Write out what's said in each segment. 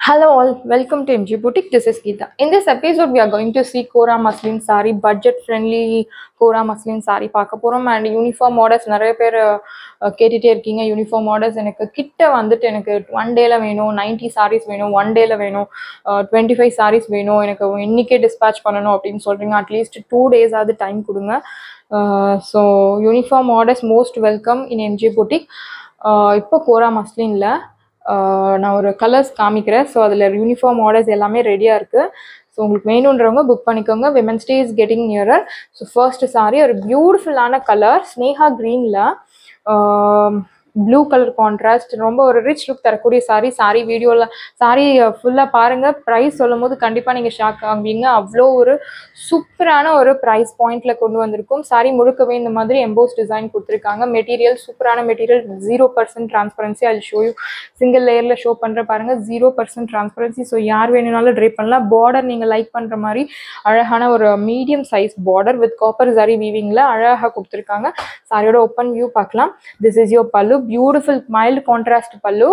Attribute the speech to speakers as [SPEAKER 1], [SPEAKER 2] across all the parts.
[SPEAKER 1] Hello all, welcome to MG Boutique. This is Geeta. In this episode, we are going to see Kora Muslin Sari, budget friendly Kora Muslin Sari பார்க்க போகிறோம் and uniform models நிறைய பேர் அஹ், கேட்டுட்டே இருக்கீங்க uniform models எனக்கு கிட்ட வந்துட்டு எனக்கு ஒன் டேல வேணும் நைன்ட்டி சாரீஸ் வேணும் ஒன் டேல வேணும் டுவெண்ட்டி ஃபைவ் சாரீஸ் வேணும் எனக்கு இன்னைக்கே டிஸ்பேச் பண்ணணும் அப்படின்னு சொல்கிறீங்க அட்லீஸ்ட் டூ டேஸாவது டைம் கொடுங்க so uniform orders most welcome இன் எம்ஜி புட்டிக் இப்போ கோரா மஸ்லினில் நான் ஒரு கலர்ஸ் காமிக்கிறேன் ஸோ அதில் யூனிஃபார்ம் ஆர்டர்ஸ் எல்லாமே ரெடியாக இருக்குது ஸோ உங்களுக்கு வேணுன்றவங்க புக் பண்ணிக்கோங்க women's day is getting nearer so first sari ஒரு பியூட்டிஃபுல்லான கலர் ஸ்னேஹா க்ரீனில் ப்ளூ கலர் கான்ட்ராஸ்ட் ரொம்ப ஒரு ரிச் லுக் தரக்கூடிய சாரி சாரி வீடியோவில் சாரி ஃபுல்லாக பாருங்கள் ப்ரைஸ் சொல்லும் போது கண்டிப்பாக நீங்கள் ஷாக் ஆகுவீங்க அவ்வளோ ஒரு சூப்பரான ஒரு ப்ரைஸ் பாயிண்ட்ல கொண்டு வந்திருக்கும் சாரி முழுக்கவே இந்த மாதிரி எம்போஸ் டிசைன் கொடுத்துருக்காங்க மெட்டீரியல் சூப்பரான மெட்டீரியல் ஜீரோ பர்சன்ட் டிரான்ஸ்பரன்சி அது ஷோ யூ சிங்கிள் லேயரில் ஷோ பண்ணுற பாருங்க ஜீரோ பர்சன்ட் டிரான்ஸ்பரன்சி ஸோ யார் வேணும்னாலும் ட்ரை பண்ணலாம் பார்டர் நீங்கள் லைக் பண்ணுற மாதிரி அழகான ஒரு medium size border with copper zari வீவிங்கில் அழகாக கொடுத்துருக்காங்க சாரியோட ஓப்பன் வியூ பார்க்கலாம் this is your pallu beautiful mild contrast pallu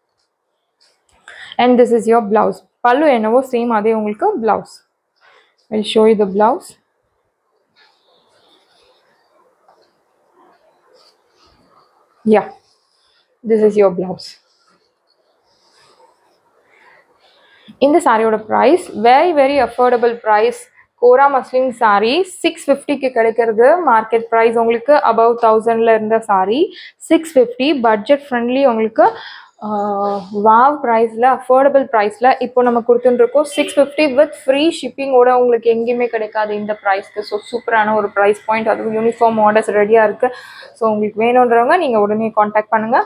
[SPEAKER 1] and this is your blouse pallu என்னவோ சேம் அதே உங்களுக்கு blouse I'll show you the blouse. Yeah, this is your blouse. இந்த சாரியோட price very very affordable price Kora muslin sari six ஃபிஃப்டிக்கு கிடைக்கிறது market price உங்களுக்கு above தௌசண்டில் இருந்த sari six fifty budget friendly உங்களுக்கு வாவ் ப்ரைஸில் அஃபோர்டபுள் ப்ரைஸில் இப்போ நம்ம கொடுத்துட்டுருக்கோம் சிக்ஸ் ஃபிஃப்டி வித் ஃப்ரீ ஷிப்பிங்கோட உங்களுக்கு எங்கேயுமே கிடைக்காது இந்த ப்ரைஸ்க்கு ஸோ சூப்பரான ஒரு ப்ரைஸ் பாயிண்ட் அதுவும் யூனிஃபார்ம் ஆர்டர்ஸ் ரெடியாக இருக்குது ஸோ உங்களுக்கு வேணுன்றவங்க நீங்கள் உடனே காண்டாக்ட் பண்ணுங்கள்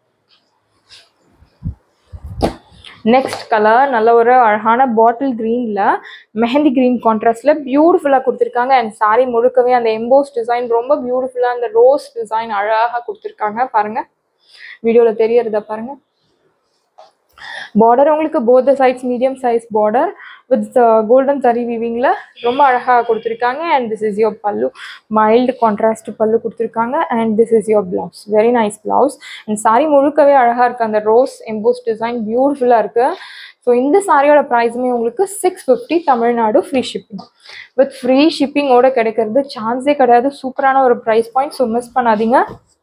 [SPEAKER 1] நெக்ஸ்ட் கலர் நல்ல ஒரு அழகான பாட்டில் க்ரீனில் மெஹந்தி க்ரீன் கான்ட்ராஸ்டில் பியூட்டிஃபுல்லாக கொடுத்துருக்காங்க அண்ட் சாரி முழுக்கவே அந்த எம்போஸ் டிசைன் ரொம்ப பியூட்டிஃபுல்லாக அந்த ரோஸ் டிசைன் அழகாக கொடுத்துருக்காங்க பாருங்கள் வீடியோவில் தெரியறத பாருங்க பார்டர் உங்களுக்கு both sides medium size border with golden zari வீவிங்கில் ரொம்ப அழகாக கொடுத்துருக்காங்க and this is your pallu mild contrast pallu கொடுத்துருக்காங்க and this is your blouse very nice blouse and sari முழுக்கவே அழகாக இருக்குது அந்த ரோஸ் எம்போஸ் டிசைன் பியூட்டிஃபுல்லாக இருக்குது ஸோ இந்த சாரியோட ப்ரைஸுமே உங்களுக்கு six fifty Tamil Nadu free shipping with free ஷிப்பிங்கோட கிடைக்கிறது சான்ஸே கிடையாது சூப்பரான ஒரு ப்ரைஸ் பாயிண்ட் ஸோ மிஸ் பண்ணாதீங்க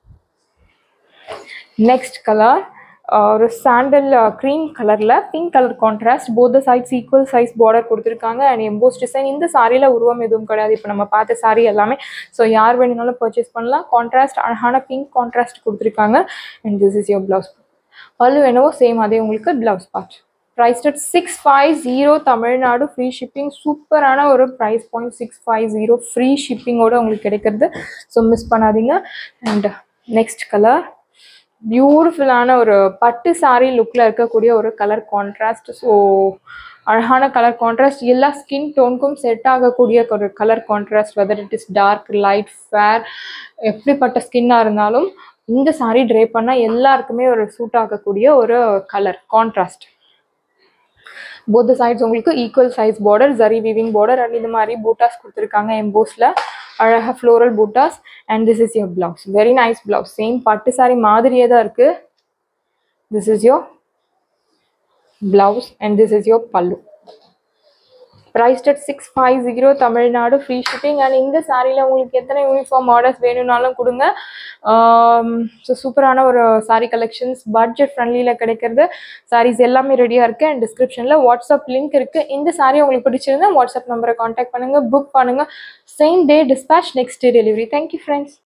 [SPEAKER 1] நெக்ஸ்ட் கலர் ஒரு சாண்டல் க்ரீம் கலரில் pink colour contrast both sides equal size border கொடுத்துருக்காங்க அண்ட் எம்போஸ் டிசைன் இந்த சாரியில் உருவம் எதுவும் கிடையாது இப்போ நம்ம பார்த்த சாரி எல்லாமே ஸோ யார் வேணுனாலும் பர்ச்சேஸ் பண்ணலாம் கான்ட்ராஸ்ட் அழகான பிங்க் கான்ட்ராஸ்ட் கொடுத்துருக்காங்க and this is your blouse பல்லு என்னவோ சேம் அதே உங்களுக்கு blouse part price at six five zero Tamil Nadu free shipping சூப்பரான ஒரு price point six five zero free ஷிப்பிங்கோட உங்களுக்கு கிடைக்கிறது ஸோ மிஸ் பண்ணாதீங்க அண்ட் நெக்ஸ்ட் கலர் பியூட்டிஃபுல்லான ஒரு பட்டு சாரி லுக்கில் இருக்கக்கூடிய ஒரு கலர் கான்ட்ராஸ்ட் ஸோ அழகான கலர் கான்ட்ராஸ்ட் எல்லா ஸ்கின் டோனுக்கும் செட் ஆகக்கூடிய ஒரு colour contrast whether it is dark light fair எப்படிப்பட்ட ஸ்கின்னாக இருந்தாலும் இந்த சாரி ட்ரை பண்ணால் எல்லாருக்குமே ஒரு சூட் ஆகக்கூடிய ஒரு கலர் கான்ட்ராஸ்ட் போத் சைட்ஸ் உங்களுக்கு equal size border zari weaving border and இந்த மாதிரி பூட்டாஸ் கொடுத்துருக்காங்க எம்போஸில் அழகாக floral buttas and this is your blouse very nice blouse same பட்டு சாரி மாதிரியே தான் இருக்குது this is your blouse and this is your pallu priced at six five zero Tamil Nadu free shipping and இந்த சாரியில் உங்களுக்கு எத்தனை யூனிஃபார்ம் ஆர்டர்ஸ் வேணும்னாலும் கொடுங்க ஸோ சூப்பரான ஒரு சாரி கலெக்ஷன்ஸ் பட்ஜெட் ஃப்ரெண்ட்லியில் கிடைக்கிறது சாரீஸ் எல்லாமே ரெடியாக இருக்குது அண்ட் டிஸ்கிரிப்ஷனில் வாட்ஸ்அப் லிங்க் இருக்குது இந்த சாரி உங்களுக்கு பிடிச்சிருந்தா வாட்ஸ்அப் நம்பரை காண்டாக்ட் பண்ணுங்கள் புக் பண்ணுங்கள் same day dispatch next day delivery thank you friends